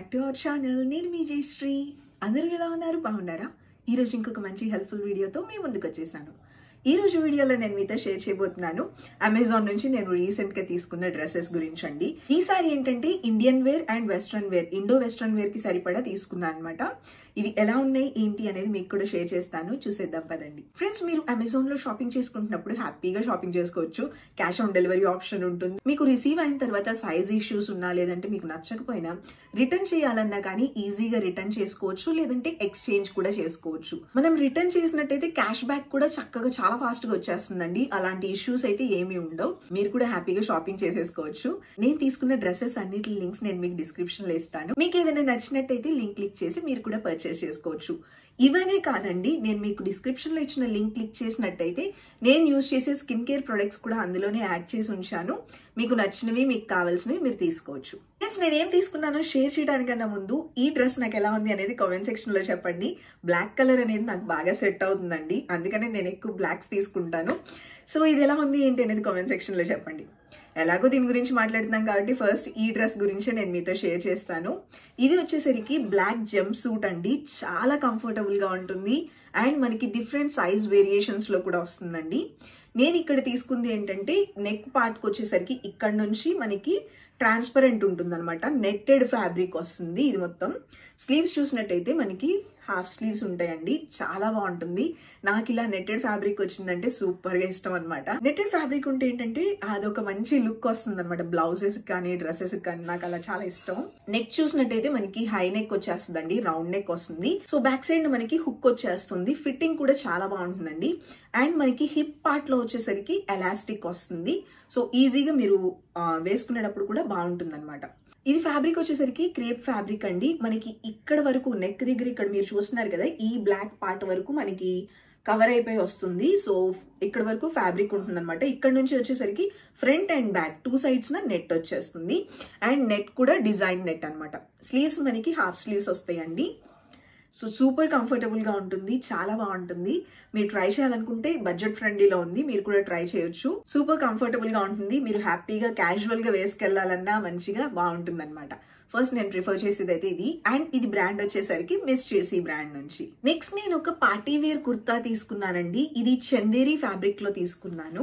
back to our channel నేను మీ జయశ్రీ అందరూ ఎలా ఉన్నారు బాగున్నారా ఈరోజు ఇంకొక మంచి హెల్ప్ఫుల్ వీడియోతో మీ ముందుకు వచ్చేసాను ఈ రోజు వీడియోలో నేను మీతో షేర్ చేయబోతున్నాను అమెజాన్ నుంచి నేను రీసెంట్ గా తీసుకున్న డ్రెస్సెస్ గురించి అండి ఈసారి ఏంటంటే Indian wear and western wear Indo western wear కి సరిపడా తీసుకున్నాను అనమాట ఇవి ఎలా ఉన్నాయి ఏంటి అనేది మీకు కూడా షేర్ చేస్తాను చూసేద్దాం పదండి ఫ్రెండ్స్ మీరు అమెజాన్ లో షాపింగ్ చేసుకుంటున్నప్పుడు హ్యాపీగా షాపింగ్ చేసుకోవచ్చు క్యాష్ ఆన్ డెలివరీ ఆప్షన్ ఉంటుంది మీకు రిసీవ్ అయిన తర్వాత సైజ్ ఇష్యూస్ ఉన్నా లేదంటే మీకు నచ్చకపోయినా రిటర్న్ చేయాలన్నా కానీ ఈజీగా రిటర్న్ చేసుకోవచ్చు లేదంటే ఎక్స్చేంజ్ కూడా చేసుకోవచ్చు మనం రిటర్న్ చేసినట్టయితే క్యాష్ బ్యాక్ కూడా చక్కగా చాలా ఫాస్ట్ గా వచ్చేస్తుందండి అలాంటి ఇష్యూస్ అయితే ఏమీ ఉండవు మీరు కూడా హ్యాపీగా షాపింగ్ చేసేసుకోవచ్చు నేను తీసుకున్న డ్రెస్సెస్ అన్నిటి లింక్స్ నేను మీకు డిస్క్రిప్షన్ లో ఇస్తాను మీకు ఏదైనా నచ్చినట్టయితే లింక్ క్లిక్ చేసి మీరు కూడా పర్చేస్ చేసుకోవచ్చు ఇవనే కాదండి నేను మీకు డిస్క్రిప్షన్ లో ఇచ్చిన లింక్ క్లిక్ చేసినట్టయితే నేను యూజ్ చేసే స్కిన్ కేర్ ప్రొడక్ట్స్ కూడా అందులోనే యాడ్ చేసి ఉంచాను మీకు నచ్చినవి మీకు కావాల్సినవి మీరు తీసుకోవచ్చు ఫ్రెండ్స్ నేను ఏం తీసుకున్నానో షేర్ చేయడానికన్నా ముందు ఈ డ్రెస్ నాకు ఎలా ఉంది అనేది కామెంట్ సెక్షన్ లో చెప్పండి బ్లాక్ కలర్ అనేది నాకు బాగా సెట్ అవుతుందండి అందుకనే నేను ఎక్కువ బ్లాక్స్ తీసుకుంటాను సో ఇది ఎలా ఉంది ఏంటి అనేది కామెంట్ సెక్షన్ లో చెప్పండి ఎలాగో దీని గురించి మాట్లాడుతున్నాం కాబట్టి ఫస్ట్ ఈ డ్రెస్ గురించే నేను మీతో షేర్ చేస్తాను ఇది వచ్చేసరికి బ్లాక్ జంప్ సూట్ అండి చాలా కంఫర్టబుల్ గా ఉంటుంది అండ్ మనకి డిఫరెంట్ సైజ్ వేరియేషన్స్ లో కూడా వస్తుందండి నేను ఇక్కడ తీసుకుంది ఏంటంటే నెక్ పార్ట్కి వచ్చేసరికి ఇక్కడ నుంచి మనకి ట్రాన్స్పరెంట్ ఉంటుంది అనమాట నెట్టెడ్ ఫ్యాబ్రిక్ వస్తుంది ఇది మొత్తం స్లీవ్స్ చూసినట్టయితే మనకి హాఫ్ స్లీవ్స్ ఉంటాయండి చాలా బాగుంటుంది నాకు ఇలా నెట్టెడ్ ఫ్యాబ్రిక్ వచ్చిందంటే సూపర్ గా ఇష్టం అనమాట నెట్టెడ్ ఫ్యాబ్రిక్ ఉంటే ఏంటంటే అదొక మంచి లుక్ వస్తుంది అనమాట బ్లౌజెస్ కానీ డ్రెస్సెస్ కానీ నాకు అలా చాలా ఇష్టం నెక్ చూసినట్టయితే మనకి హై నెక్ వచ్చేస్తుందండి రౌండ్ నెక్ వస్తుంది సో బ్యాక్ సైడ్ మనకి హుక్ వచ్చేస్తుంది ఫిట్టింగ్ కూడా చాలా బాగుంటుందండి అండ్ మనకి హిప్ పార్ట్ లో వచ్చేసరికి ఎలాస్టిక్ వస్తుంది సో ఈజీగా మీరు వేసుకునేటప్పుడు కూడా బాగుంటుంది అనమాట ఇది ఫ్యాబ్రిక్ వచ్చేసరికి క్రేప్ ఫ్యాబ్రిక్ అండి మనకి ఇక్కడ వరకు నెక్ దగ్గర ఇక్కడ మీరు చూస్తున్నారు కదా ఈ బ్లాక్ పార్ట్ వరకు మనకి కవర్ అయిపోయి వస్తుంది సో ఇక్కడ వరకు ఫ్యాబ్రిక్ ఉంటుంది అనమాట ఇక్కడ నుంచి వచ్చేసరికి front and back two sides net వచ్చేస్తుంది అండ్ నెట్ కూడా డిజైన్ నెట్ అనమాట స్లీవ్స్ మనకి హాఫ్ స్లీవ్స్ వస్తాయండి సో సూపర్ కంఫర్టబుల్గా ఉంటుంది చాలా బాగుంటుంది మీరు ట్రై చేయాలనుకుంటే బడ్జెట్ ఫ్రెండ్లీలో ఉంది మీరు కూడా ట్రై చేయొచ్చు సూపర్ కంఫర్టబుల్గా ఉంటుంది మీరు హ్యాపీగా క్యాజువల్గా వేసుకెళ్లాలన్నా మంచిగా బాగుంటుంది అనమాట ఫస్ట్ నేను ప్రిఫర్ చేసేది అయితే ఇది అండ్ ఇది బ్రాండ్ వచ్చేసరికి మిస్ చేసి బ్రాండ్ నుంచి నెక్స్ట్ నేను ఒక పార్టీ వేర్ కుర్తా తీసుకున్నానండి ఇది చందేరి ఫ్యాబ్రిక్ లో తీసుకున్నాను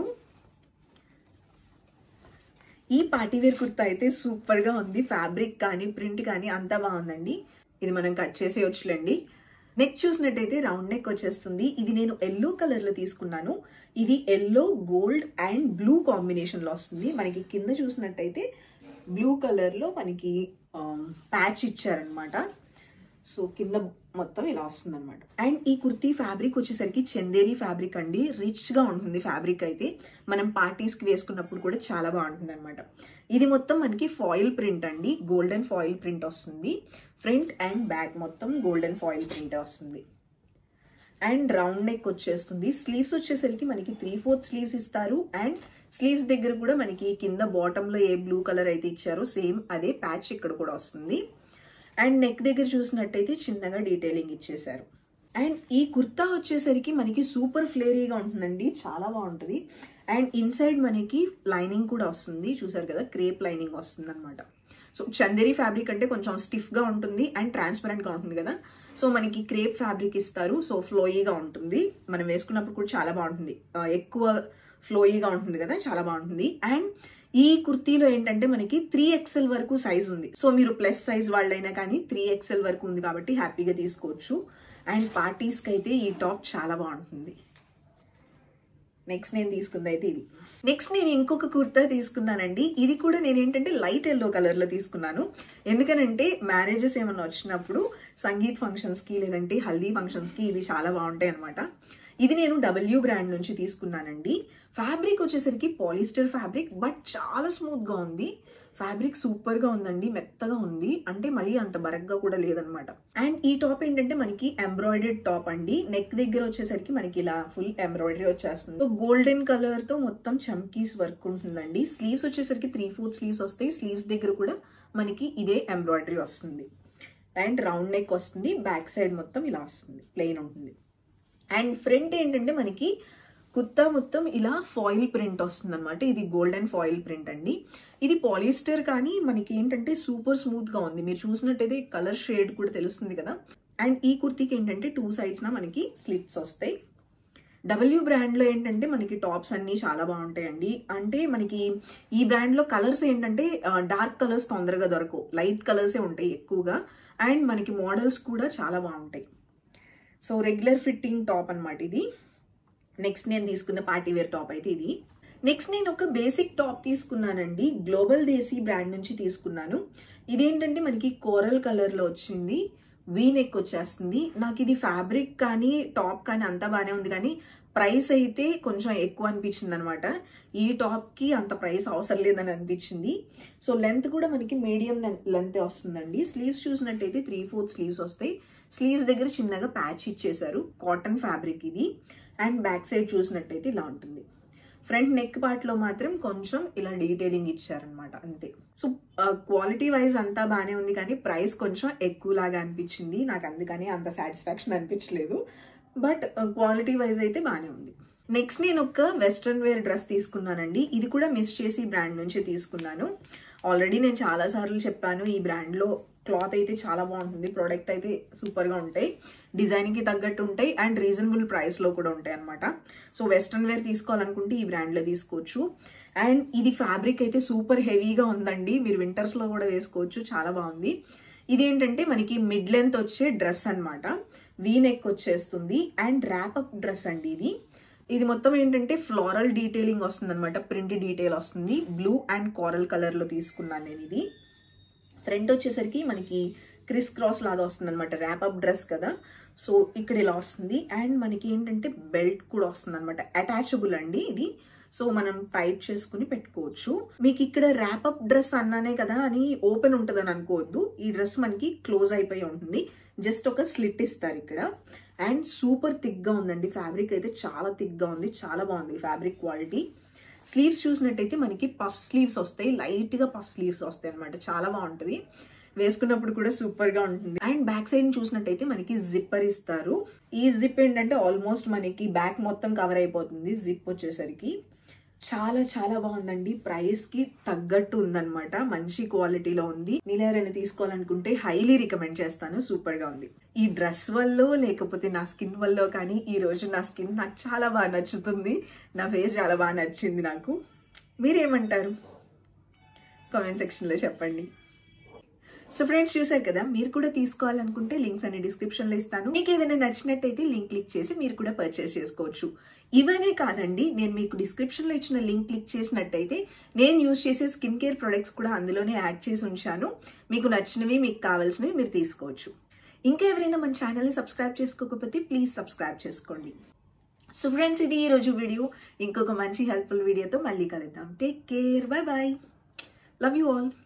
ఈ పార్టీ వేర్ కుర్తా అయితే సూపర్ గా ఉంది ఫ్యాబ్రిక్ కానీ ప్రింట్ కానీ అంతా బాగుందండి ఇది మనం కట్ చేసేయచ్చులేండి నెక్ చూసినట్టయితే రౌండ్ నెక్ వచ్చేస్తుంది ఇది నేను ఎల్లో కలర్ లో తీసుకున్నాను ఇది yellow gold and blue combination లో వస్తుంది మనకి కింద చూసినట్టయితే బ్లూ కలర్ లో మనకి ప్యాచ్ ఇచ్చారనమాట సో కింద మొత్తం ఇలా వస్తుంది అనమాట అండ్ ఈ కుర్తీ ఫ్యాబ్రిక్ వచ్చేసరికి చందేరి ఫ్యాబ్రిక్ అండి రిచ్ గా ఉంటుంది ఫ్యాబ్రిక్ అయితే మనం పార్టీస్ కి వేసుకున్నప్పుడు కూడా చాలా బాగుంటుంది అనమాట ఇది మొత్తం మనకి ఫాయిల్ ప్రింట్ అండి గోల్డెన్ ఫాయిల్ ప్రింట్ వస్తుంది ఫ్రంట్ అండ్ బ్యాక్ మొత్తం గోల్డెన్ ఫాయిల్ ప్రింట్ వస్తుంది అండ్ రౌండ్ నెక్ వచ్చేస్తుంది స్లీవ్స్ వచ్చేసరికి మనకి త్రీ ఫోర్త్ స్లీవ్స్ ఇస్తారు అండ్ స్లీవ్స్ దగ్గర కూడా మనకి కింద బాటమ్ లో ఏ బ్లూ కలర్ అయితే ఇచ్చారో సేమ్ అదే ప్యాచ్ ఇక్కడ కూడా వస్తుంది అండ్ నెక్ దగ్గర చూసినట్టయితే చిన్నగా డీటెయిలింగ్ ఇచ్చేసారు అండ్ ఈ కుర్తా వచ్చేసరికి మనకి సూపర్ ఫ్లేరీగా ఉంటుందండి చాలా బాగుంటుంది అండ్ ఇన్సైడ్ మనకి లైనింగ్ కూడా వస్తుంది చూసారు కదా క్రేప్ లైనింగ్ వస్తుంది అనమాట సో చందేరి ఫ్యాబ్రిక్ అంటే కొంచెం స్టిఫ్గా ఉంటుంది అండ్ ట్రాన్స్పరెంట్గా ఉంటుంది కదా సో మనకి క్రేప్ ఫ్యాబ్రిక్ ఇస్తారు సో ఫ్లోయీగా ఉంటుంది మనం వేసుకున్నప్పుడు కూడా చాలా బాగుంటుంది ఎక్కువ ఫ్లోయీగా ఉంటుంది కదా చాలా బాగుంటుంది అండ్ ఈ కుర్తీలో ఏంటంటే మనకి త్రీ ఎక్స్ఎల్ వరకు సైజ్ ఉంది సో మీరు ప్లస్ సైజ్ వాళ్ళైనా కానీ త్రీ ఎక్స్ఎల్ వరకు ఉంది కాబట్టి హ్యాపీగా తీసుకోవచ్చు అండ్ పార్టీస్కి అయితే ఈ టాప్ చాలా బాగుంటుంది నెక్స్ట్ నేను తీసుకుంది అయితే ఇది నెక్స్ట్ నేను ఇంకొక కుర్తా తీసుకున్నానండి ఇది కూడా నేను ఏంటంటే లైట్ ఎల్లో కలర్ లో తీసుకున్నాను ఎందుకనంటే మ్యారేజెస్ ఏమన్నా వచ్చినప్పుడు సంగీత్ ఫంక్షన్స్ కి లేదంటే హల్దీ ఫంక్షన్స్ కి ఇది చాలా బాగుంటాయి అనమాట ఇది నేను డబ్ల్యూ బ్రాండ్ నుంచి తీసుకున్నానండి ఫ్యాబ్రిక్ వచ్చేసరికి పాలిస్టర్ ఫ్యాబ్రిక్ బట్ చాలా స్మూత్ గా ఉంది ఫ్యాబ్రిక్ సూపర్ గా ఉందండి మెత్తగా ఉంది అంటే మరీ అంత బరగ్గా కూడా లేదనమాట అండ్ ఈ టాప్ ఏంటంటే మనకి ఎంబ్రాయిడెడ్ టాప్ అండి నెక్ దగ్గర వచ్చేసరికి మనకి ఇలా ఫుల్ ఎంబ్రాయిడరీ వచ్చేస్తుంది సో గోల్డెన్ కలర్ తో మొత్తం చమ్కీస్ వర్క్ ఉంటుందండి స్లీవ్స్ వచ్చేసరికి త్రీ ఫోర్త్ స్లీవ్స్ వస్తాయి స్లీవ్స్ దగ్గర కూడా మనకి ఇదే ఎంబ్రాయిడరీ వస్తుంది అండ్ రౌండ్ నెక్ వస్తుంది బ్యాక్ సైడ్ మొత్తం ఇలా వస్తుంది ప్లెయిన్ ఉంటుంది అండ్ ఫ్రంట్ ఏంటంటే మనకి కుర్తా మొత్తం ఇలా ఫాయిల్ ప్రింట్ వస్తుంది అనమాట ఇది గోల్డెన్ ఫాయిల్ ప్రింట్ అండి ఇది పాలిస్టర్ కానీ మనకి ఏంటంటే సూపర్ స్మూత్ గా ఉంది మీరు చూసినట్టయితే కలర్ షేడ్ కూడా తెలుస్తుంది కదా అండ్ ఈ కుర్తీకి ఏంటంటే టూ సైడ్స్ నా మనకి స్లిట్స్ వస్తాయి డబ్ల్యూ బ్రాండ్లో ఏంటంటే మనకి టాప్స్ అన్నీ చాలా బాగుంటాయండి అంటే మనకి ఈ బ్రాండ్లో కలర్స్ ఏంటంటే డార్క్ కలర్స్ తొందరగా దొరకవు లైట్ కలర్సే ఉంటాయి ఎక్కువగా అండ్ మనకి మోడల్స్ కూడా చాలా బాగుంటాయి సో రెగ్యులర్ ఫిట్టింగ్ టాప్ అనమాట ఇది నెక్స్ట్ నేను తీసుకున్న పార్టీ వేర్ టాప్ అయితే ఇది నెక్స్ట్ నేను ఒక బేసిక్ టాప్ తీసుకున్నానండి గ్లోబల్ దేశీ బ్రాండ్ నుంచి తీసుకున్నాను ఇదేంటంటే మనకి కోరల్ కలర్లో వచ్చింది వీ నెక్ వచ్చేస్తుంది నాకు ఇది ఫ్యాబ్రిక్ కానీ టాప్ కానీ అంతా బాగానే ఉంది కానీ ప్రైస్ అయితే కొంచెం ఎక్కువ అనిపించింది అనమాట ఈ టాప్కి అంత ప్రైస్ అవసరం లేదని అనిపించింది సో లెంత్ కూడా మనకి మీడియం లెంత్ వస్తుందండి స్లీవ్స్ చూసినట్టయితే త్రీ ఫోర్త్ స్లీవ్స్ వస్తాయి స్లీవ్స్ దగ్గర చిన్నగా ప్యాచ్ ఇచ్చేసారు కాటన్ ఫ్యాబ్రిక్ ఇది అండ్ బ్యాక్ సైడ్ చూసినట్టయితే ఇలా ఉంటుంది ఫ్రంట్ నెక్ పార్ట్లో మాత్రం కొంచెం ఇలా డీటెయిలింగ్ ఇచ్చారనమాట అంతే సో క్వాలిటీ వైజ్ అంతా బాగానే ఉంది కానీ ప్రైస్ కొంచెం ఎక్కువలాగా అనిపించింది నాకు అందుకని అంత సాటిస్ఫాక్షన్ అనిపించలేదు బట్ క్వాలిటీ వైజ్ అయితే బాగానే ఉంది నెక్స్ట్ నేను ఒక వెస్ట్రన్ వేర్ డ్రెస్ తీసుకున్నానండి ఇది కూడా మిస్ చేసి బ్రాండ్ నుంచి తీసుకున్నాను ఆల్రెడీ నేను చాలా సార్లు చెప్పాను ఈ బ్రాండ్లో క్లాత్ అయితే చాలా బాగుంటుంది ప్రోడక్ట్ అయితే సూపర్గా ఉంటాయి డిజైన్కి తగ్గట్టు ఉంటాయి అండ్ రీజనబుల్ ప్రైస్లో కూడా ఉంటాయి అనమాట సో వెస్ట్రన్ వేర్ తీసుకోవాలనుకుంటే ఈ బ్రాండ్లో తీసుకోవచ్చు అండ్ ఇది ఫ్యాబ్రిక్ అయితే సూపర్ హెవీగా ఉందండి మీరు వింటర్స్లో కూడా వేసుకోవచ్చు చాలా బాగుంది ఇదేంటంటే మనకి మిడ్ లెంత్ వచ్చే డ్రెస్ అనమాట వీ నెక్ వచ్చేస్తుంది అండ్ ర్యాపప్ డ్రెస్ అండి ఇది ఇది మొత్తం ఏంటంటే ఫ్లోరల్ డీటెయిలింగ్ వస్తుంది అనమాట ప్రింట్ డీటెయిల్ వస్తుంది బ్లూ అండ్ కారల్ కలర్లో తీసుకున్నాను నేను ఇది ఫ్రంట్ వచ్చేసరికి మనకి క్రిస్ క్రాస్ లాగా వస్తుంది అనమాట ర్యాపప్ డ్రెస్ కదా సో ఇక్కడ ఇలా వస్తుంది అండ్ మనకి ఏంటంటే బెల్ట్ కూడా వస్తుంది అనమాట అటాచబుల్ అండి ఇది సో మనం టైట్ చేసుకుని పెట్టుకోవచ్చు మీకు ఇక్కడ ర్యాపప్ డ్రెస్ అన్నానే కదా అని ఓపెన్ ఉంటుందని అనుకోవద్దు ఈ డ్రెస్ మనకి క్లోజ్ అయిపోయి ఉంటుంది జస్ట్ ఒక స్లిట్ ఇస్తారు ఇక్కడ అండ్ సూపర్ థిక్గా ఉందండి ఫ్యాబ్రిక్ అయితే చాలా థిక్గా ఉంది చాలా బాగుంది ఫ్యాబ్రిక్ క్వాలిటీ స్లీవ్స్ చూసినట్టయితే మనకి పఫ్ స్లీవ్స్ వస్తాయి లైట్గా పఫ్ స్లీవ్స్ వస్తాయి అనమాట చాలా బాగుంటుంది వేసుకున్నప్పుడు కూడా సూపర్గా ఉంటుంది అండ్ బ్యాక్ సైడ్ చూసినట్టయితే మనకి జిప్పర్ ఇస్తారు ఈ జిప్ ఏంటంటే ఆల్మోస్ట్ మనకి బ్యాక్ మొత్తం కవర్ అయిపోతుంది జిప్ వచ్చేసరికి చాలా చాలా బాగుందండి ప్రైస్ కి తగ్గట్టు ఉందన్నమాట మంచి క్వాలిటీలో ఉంది మీరు ఎవరైనా తీసుకోవాలనుకుంటే హైలీ రికమెండ్ చేస్తాను సూపర్ గా ఉంది ఈ డ్రెస్ వల్ల లేకపోతే నా స్కిన్ వల్ల కానీ ఈ రోజు నా స్కిన్ నాకు చాలా బాగా నచ్చుతుంది నా ఫేస్ చాలా బాగా నచ్చింది నాకు మీరేమంటారు కామెంట్ సెక్షన్లో చెప్పండి సో ఫ్రెండ్స్ చూసారు కదా మీరు కూడా తీసుకోవాలనుకుంటే లింక్స్ అనే డిస్క్రిప్షన్లో ఇస్తాను మీకు ఏదైనా నచ్చినట్టయితే లింక్ క్లిక్ చేసి మీరు కూడా పర్చేస్ చేసుకోవచ్చు ఇవనే కాదండి నేను మీకు డిస్క్రిప్షన్లో ఇచ్చిన లింక్ క్లిక్ చేసినట్టయితే నేను యూజ్ చేసే స్కిన్ కేర్ ప్రొడక్ట్స్ కూడా అందులోనే యాడ్ చేసి ఉంచాను మీకు నచ్చినవి మీకు కావాల్సినవి మీరు తీసుకోవచ్చు ఇంకా ఎవరైనా మన ఛానల్ని సబ్స్క్రైబ్ చేసుకోకపోతే ప్లీజ్ సబ్స్క్రైబ్ చేసుకోండి సో ఫ్రెండ్స్ ఇది ఈరోజు వీడియో ఇంకొక మంచి హెల్ప్ఫుల్ వీడియోతో మళ్ళీ కలుద్దాం take care bye bye love you all